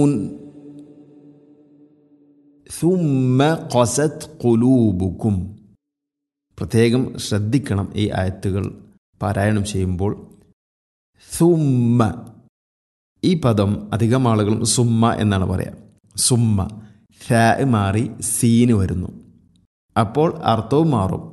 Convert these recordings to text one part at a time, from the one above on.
ثم قست قلوبكم പ്രത്യേകം ശ്രദ്ധിക്കണം ഈ ആയത്തുകൾ പാരായണം ചെയ്യുമ്പോൾ സുമ്മ ഈ പദം അധികം ആളുകളും സുമ്മ എന്നാണ് പറയുക സുമ്മ ഷാ മാറി സീന് വരുന്നു അപ്പോൾ അർത്ഥവും മാറും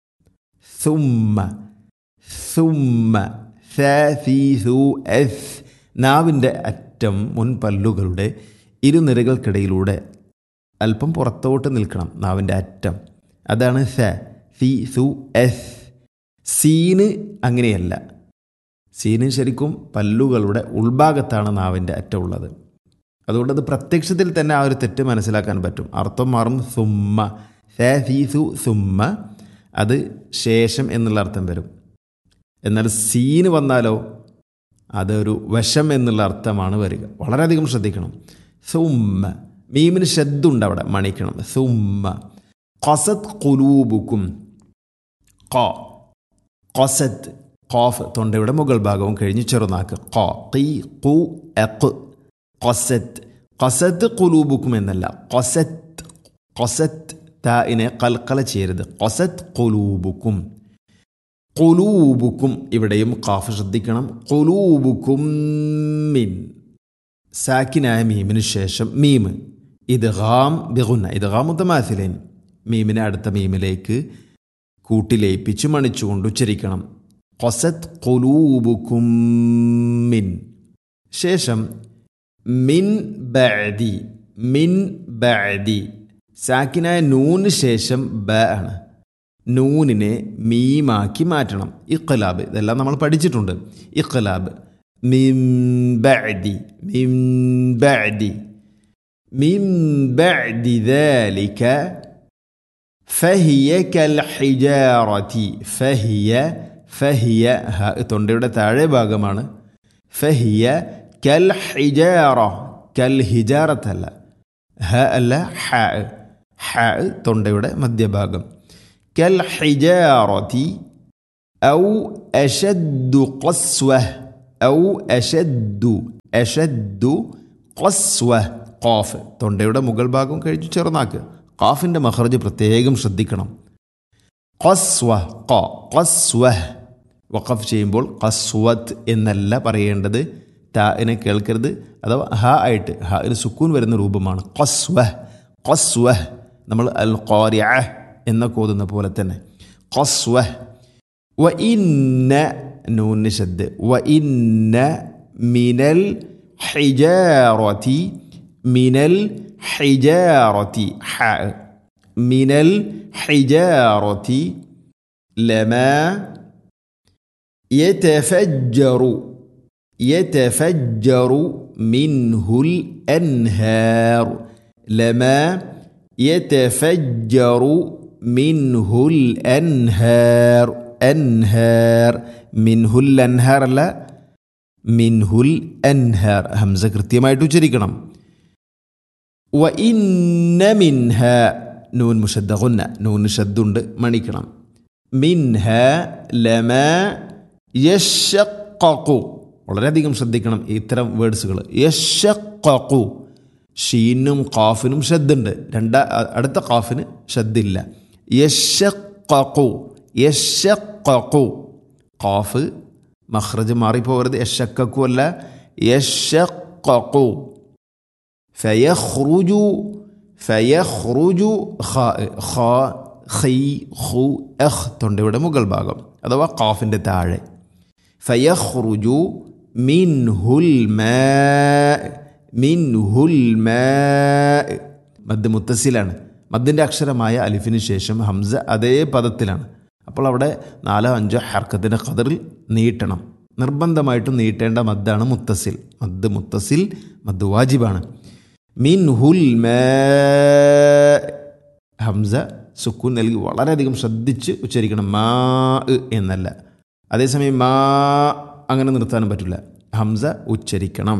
സുമ്മ സുമ്മ ഷ സീ സു എസ് നാവിൻ്റെ അറ്റം മുൻപല്ലുകളുടെ ഇരുനിരകൾക്കിടയിലൂടെ അല്പം പുറത്തോട്ട് നിൽക്കണം നാവിൻ്റെ അറ്റം അതാണ് സ സി സു എസ് സീന് അങ്ങനെയല്ല സീന് ശരിക്കും പല്ലുകളുടെ ഉൾഭാഗത്താണ് നാവിൻ്റെ അറ്റം ഉള്ളത് അതുകൊണ്ട് അത് പ്രത്യക്ഷത്തിൽ തന്നെ ആ ഒരു തെറ്റ് മനസ്സിലാക്കാൻ പറ്റും അർത്ഥം മാറും സുമ്മ സ സി സു സുമ്മ അത് ശേഷം എന്നുള്ള അർത്ഥം വരും എന്നാൽ സീന് വന്നാലോ അതൊരു വശം എന്നുള്ള അർത്ഥമാണ് വരിക വളരെയധികം ശ്രദ്ധിക്കണം സുമ്മ മീമിന് ശബ്ദമുണ്ട് അവിടെ മണിക്കണം സുമ്മ കൊസത്ത് കുലൂബുക്കും കോ കൊസത്ത് കോഫ് തൊണ്ടയുടെ മുകൾ ഭാഗവും കഴിഞ്ഞ് ചെറുനാക്ക് കോ കീ കു എക്ക് കൊസത്ത് കൊസത്ത് കുലൂബുക്കും എന്നല്ല കൊസത്ത് കൊസത്ത് തായിനെ കൽക്കല ചെയ്യരുത് കൊസത്ത് കുലൂബുക്കും കുലൂബുക്കും ഇവിടെയും കാഫ് ശ്രദ്ധിക്കണം കുലൂബുക്കും മിൻ സാക്കിനായ മീമിന് ശേഷം മീമ് ഇത് ഹാം ബിഗുന്ന ഇത് ഹാം മുത്തമാസിലേൻ മീമിനെ അടുത്ത മീമിലേക്ക് കൂട്ടിലേപ്പിച്ച് മണിച്ചുകൊണ്ട് ഉച്ചരിക്കണം കൊസത്ത് കൊലൂബുക്കും മിൻ ശേഷം മിൻ ബഅദി മിൻ ബഅദി സാക്കിനായ നൂന് ശേഷം ബ ആണ് നൂനിനെ മീമാക്കി മാറ്റണം ഇഖ്ലാബ് ഇതെല്ലാം നമ്മൾ പഠിച്ചിട്ടുണ്ട് ഇഖ്ലാബ് മിൻ ബഅദി മിൻ ബഅദി മിൻ ബഅദി ذلك ഫഹിയ കൽ ഹിജാറത്തി ഫഹിയ ഫഹിയ ഹ തൊണ്ടയുടെ താഴെ ഭാഗമാണ് ഫഹിയ കൽ ഹിജാറ കൽ ഹിജാറത്തല്ല ഹ അല്ല ഹ ഹ തൊണ്ടയുടെ മധ്യഭാഗം കൽ ഹിജാറത്തി ഔ അഷദ്ദു ഖസ്വ ഔ അഷദ്ദു അഷദ്ദു ഖസ്വ ഖാഫ് തൊണ്ടയുടെ മുകൾ ഭാഗം കഴിച്ചു ചെറുനാക്ക് ഖാഫിൻ്റെ മഹർജ് പ്രത്യേകം ശ്രദ്ധിക്കണം ഖസ്വ ഖ ഖസ്വ വഖഫ് ചെയ്യുമ്പോൾ ഖസ്വത്ത് എന്നല്ല പറയേണ്ടത് താഇനെ കേൾക്കരുത് അഥവാ ഹ ആയിട്ട് ഹ ഒരു സുക്കൂൻ വരുന്ന രൂപമാണ് ഖസ്വ ഖസ്വ നമ്മൾ അൽ ഖാരിഅ എന്നൊക്കെ ഓതുന്ന പോലെ തന്നെ ഖസ്വ വ ഇന്ന നൂന് ശബ്ദ് വ ഇന്ന മിനൽ ഹിജാറതി മിനൽ ഹിജാറതി ഹ മിനൽ ഹിജാറതി ലമാ يتفجر يتفجر منه الأنهار لما يتفجر منه الأنهار أنهار منه الأنهار لا منه الأنهار همزة കൃത്യമായിട്ട് ഉച്ചരിക്കണം وإن منها نون مشد غنة نون شد മണിക്കണം منها لما യഷക്കു വളരെയധികം ശ്രദ്ധിക്കണം ഇത്തരം വേർഡ്സുകൾ യഷക്കു ഷീനും കാഫിനും ഷദ്ദുണ്ട് രണ്ട അടുത്ത കാഫിന് ഷദ്ദില്ല യഷക്കു യഷക്കു കാഫ് മഹ്റജ് മാറിപ്പോകരുത് യഷക്കു അല്ല യഷക്കു ഫയഖ്റുജു ഫയഖ്റുജു ഖാ ഖാ ഖൈ ഖു അഖ് തൊണ്ടയുടെ മുകൾ ഭാഗം അഥവാ കാഫിൻ്റെ താഴെ ഫയഖ്റുജു മിൻഹുൽ മാ മിൻഹുൽ മാ മദ് മുത്തസിലാണ് മദ്ദിൻ്റെ അക്ഷരമായ അലിഫിന് ശേഷം ഹംസ അതേ പദത്തിലാണ് അപ്പോൾ അവിടെ നാലോ അഞ്ചോ ഹർക്കത്തിൻ്റെ ഖദറിൽ നീട്ടണം നിർബന്ധമായിട്ടും നീട്ടേണ്ട മദ്ദാണ് മുത്തസിൽ മദ് മുത്തസിൽ മദ് വാജിബാണ് മിൻഹുൽ മാ ഹംസ സുക്കൂൻ നൽകി വളരെയധികം ശ്രദ്ധിച്ച് ഉച്ചരിക്കണം മാ എന്നല്ല അതേസമയം മാ അങ്ങനെ നിർത്താനും പറ്റില്ല ഹംസ ഉച്ചരിക്കണം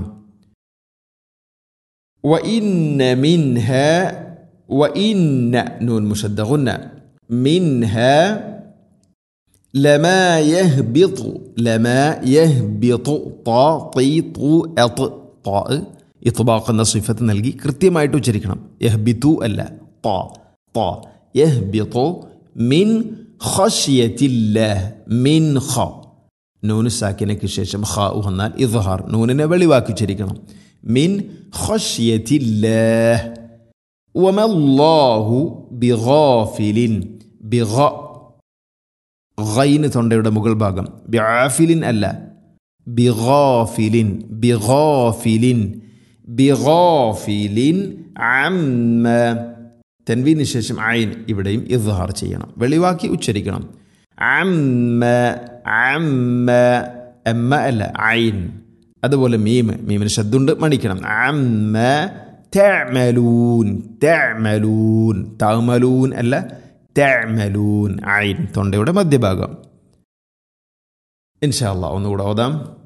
وإن منها وإن نون مشد غنة منها لما يهبط لما يهبط طا طي طو أط طاء ഇത്ബാഖ് എന്ന സിഫത്ത് നൽകി കൃത്യമായിട്ട് ഉച്ചരിക്കണം യഹ്ബിത്തു അല്ല ത ത യഹ്ബിത്തു മിൻ ഖശ്യത്തില്ലാഹ് മിൻ ഖ നൂന് സാക്കിനയ്ക്ക് ശേഷം ഖ വന്നാൽ ഇദ്ഹാർ നൂനിനെ വെളിവാക്കി ഉച്ചരിക്കണം മിൻ ഖശ്യത്തില്ലാഹ് വമല്ലാഹു ബിഗാഫിലിൻ ബിഗ ഗൈന് തൊണ്ടയുടെ മുകൾ ഭാഗം ബിആഫിലിൻ അല്ല ബിഗാഫിലിൻ ബിഗാഫിലിൻ ബിഗാഫിലിൻ അമ്മ തെൻവീന് ശേഷം ഐൻ ഇവിടെയും ഇദ്ഹാർ ചെയ്യണം വെളിവാക്കി ഉച്ചരിക്കണം അമ്മ അമ്മ എമ്മ അല്ല ഐൻ അതുപോലെ മീം മീമിന് ശബ്ദമുണ്ട് മണിക്കണം അമ്മ തഅമലൂൻ തഅമലൂൻ തഅമലൂൻ അല്ല തഅമലൂൻ ഐൻ തൊണ്ടയുടെ മധ്യഭാഗം ഇൻഷാ അല്ലാ ഒന്നുകൂടെ ഓതാം